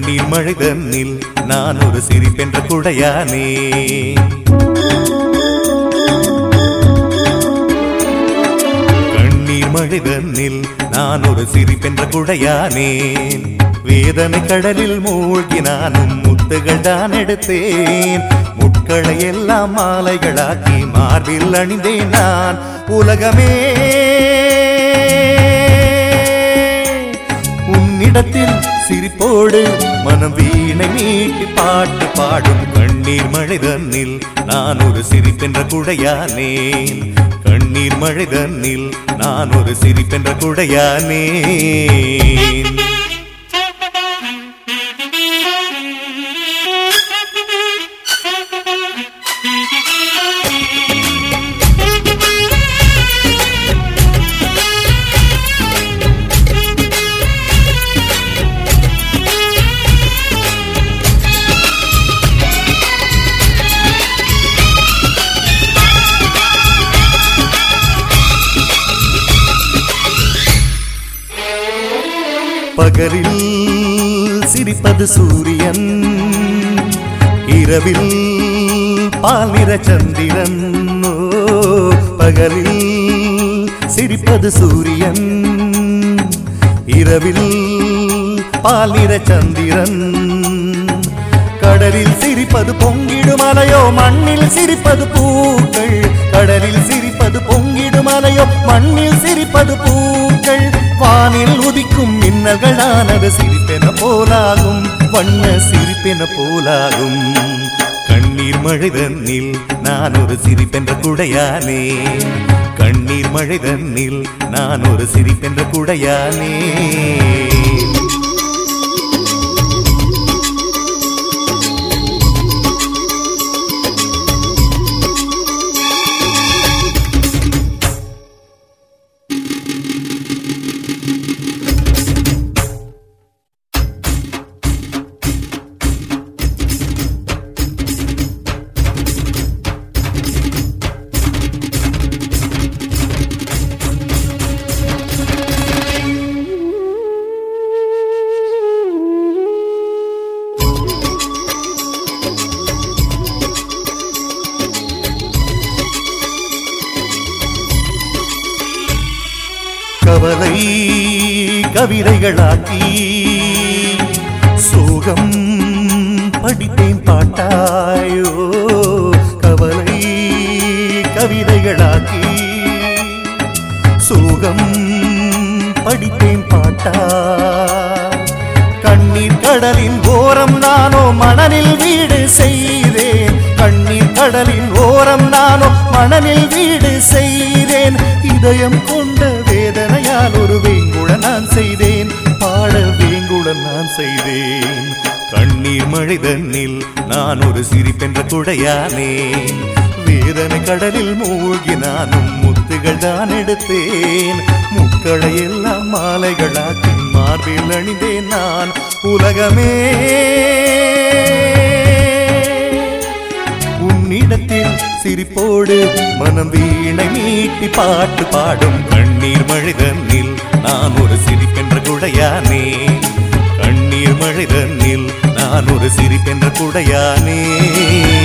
கண்ணீர் மழை தன்னில் நான் ஒரு சிரிப்பென்ற குடையானே கண்ணீர் மழை தன்னில் நான் ஒரு சிரிப்பென்ற குடையானேன் வேதனை கடலில் மூழ்கி நானும் முத்துகள் தான் எடுத்தேன் முட்களை எல்லாம் மாலைகளாக்கி மார்பில் அணிந்தேன் நான் உலகமே உன்னிடத்தில் சிரிப்போடு மனம் வீணை மீட்டி பாட்டு பாடும் கண்ணீர் மழை தன்னில் நான் ஒரு சிரிப்பென்ற குடையானேன் கண்ணீர் மழை தன்னில் நான் ஒரு சிரிப்பென்ற குடையானேன் பகலில் சிரிப்பது சூரியன் இரவில் பால் நிற சந்திரன் ஓ, பகலில் சிரிப்பது சூரியன் இரவில் பால் நிற சந்திரன் கடலில் சிரிப்பது பொங்கிடும் அலையோ மண்ணில் சிரிப்பது பூக்கள் கடலில் சிரிப்பது பொங்கிடும் அலையோ மண்ணில் சிரிப்பது பூக்கள் வானில் உதிக்கும் மின்னல்களானது சிரிப்பென போலாகும் வண்ண சிரிப்பென போலாகும் கண்ணீர் மழை தன்னில் நான் ஒரு சிரிப்பென்ற குடையானே கண்ணீர் மழை தன்னில் நான் ஒரு சிரிப்பென்ற குடையானே கவலை கவிதைகளாக்கி சோகம் படித்தேன் பாட்டாயோ கவலை கவிதைகளாக்கி சோகம் படித்தேன் பாட்டா கண்ணீர் கடலின் ஓரம் நானோ மணலில் வீடு செய்தேன் கண்ணீர் கடலின் ஓரம் நானோ மணலில் வீடு செய்தேன் இதயம் கொண்ட வேதனையால் ஒரு வேங்குட நான் செய்தேன் பாட வேங்குட நான் செய்தேன் கண்ணீர் மழை தன்னில் நான் ஒரு சிரிப்பென்ற குடையானேன் வேதனை கடலில் மூழ்கி நானும் முத்துகள் தான் எடுத்தேன் முக்களை எல்லாம் மாலைகளாக்கி மார்பில் அணிந்தேன் நான் உலகமே உன்னிடத்தில் சிரிப்போடு மனம் வீணை மீட்டி பாட்டு பாடும் கண்ணீர் மழை தன்னில் நான் ஒரு சிரிப்பென்ற குடையானே கண்ணீர் மழை தன்னில் நான் ஒரு சிரிப்பென்ற குடையானே